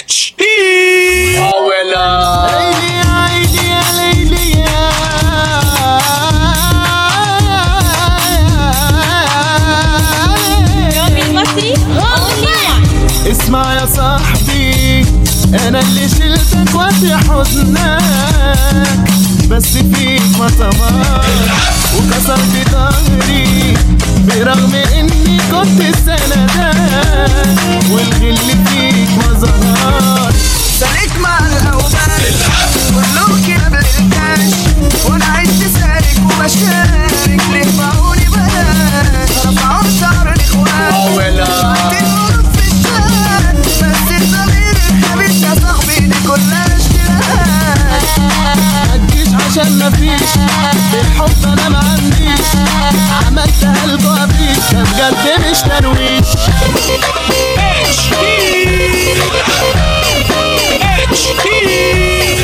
اتش دي ولا ليلي يا عيني يا ليلي يا رامي المصري only one اسمع يا صاحبي انا اللي شلتك وقت حزنك بس فيك ما طمعت وكسرت ظهري برغم اني كنت سندك والغل فيك ما ظهر سالك مع الاوبان كله كده بالكاش وانا عشت سالك وبشارك ليه باعوني بلاش رفعوا شعر الاخوان ولا تنور في الشارع بس الضمير الخبيث يا صاحبي دي كلها اشتراك متجيش عشان مفيش بالحب انا ما عنديش عملتها البابيش ده بجد مش ترويش اتش دي اتش دي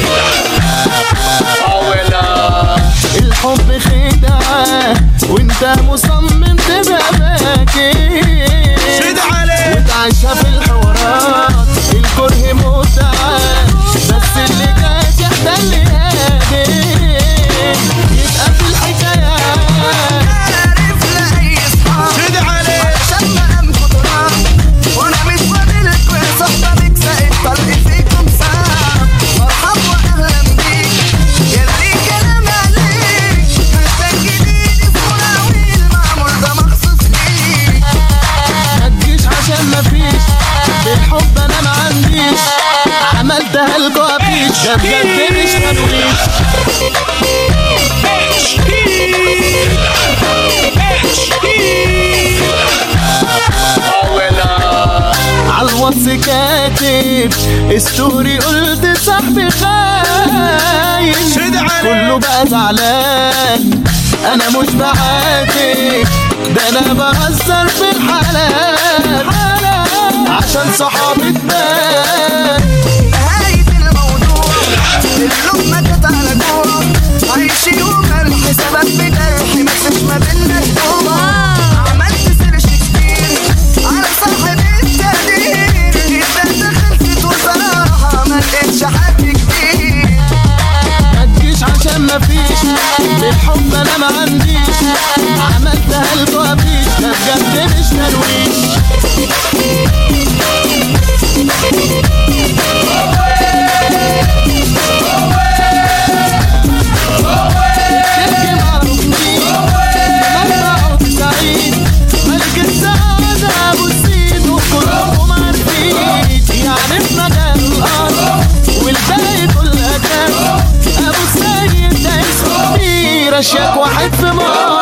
ولا الحب خدعة وانت مصمم تبقى باكي شد عليه وتعيشها في الحوارات الكره متعة بس اللي جاي يحتل هادي يبقى في الحكايات عارف لاي اصحاب شد عليه علشان مقام خطرات وانا مش فاضلك ويا صاحبك سايب طلق فيكم صعب مرحب واهلا بيك يلي كلام عليك هاشتاج جديد اسمه العويل معمول ده مخصوص ليك ما تجيش عشان مفيش بالحب انا ما عنديش عملتها الكوابيش ده بجد مش ترويش اتش دي اتش دي ولا عالواتس كاتب ستوري قلت صاحبي خاين شد عليه. كله بقى زعلان انا مش بعاتب ده انا بهزر في الحلال عشان صحابي تبان نهاية الموضوع اللقمة كانت على جوع عايش يوم الحسابات بجرح مفيش ما بينا جوع عملت سيرش كتير على صاحب التقدير جدا خلصت وصراحة ما لقيتش حد كتير ما تجيش عشان مفيش بالحب انا ما عنديش عملتها الكوابيش ده بجد مش ترويش تحكي معروف مين مربع وتسعين ملك السعادة أبو السيد وكلهم عارفين يعني في مجال الأرض والباقي كلها كان أبو السيد ده اسمه كبير أشياك واحد في مصر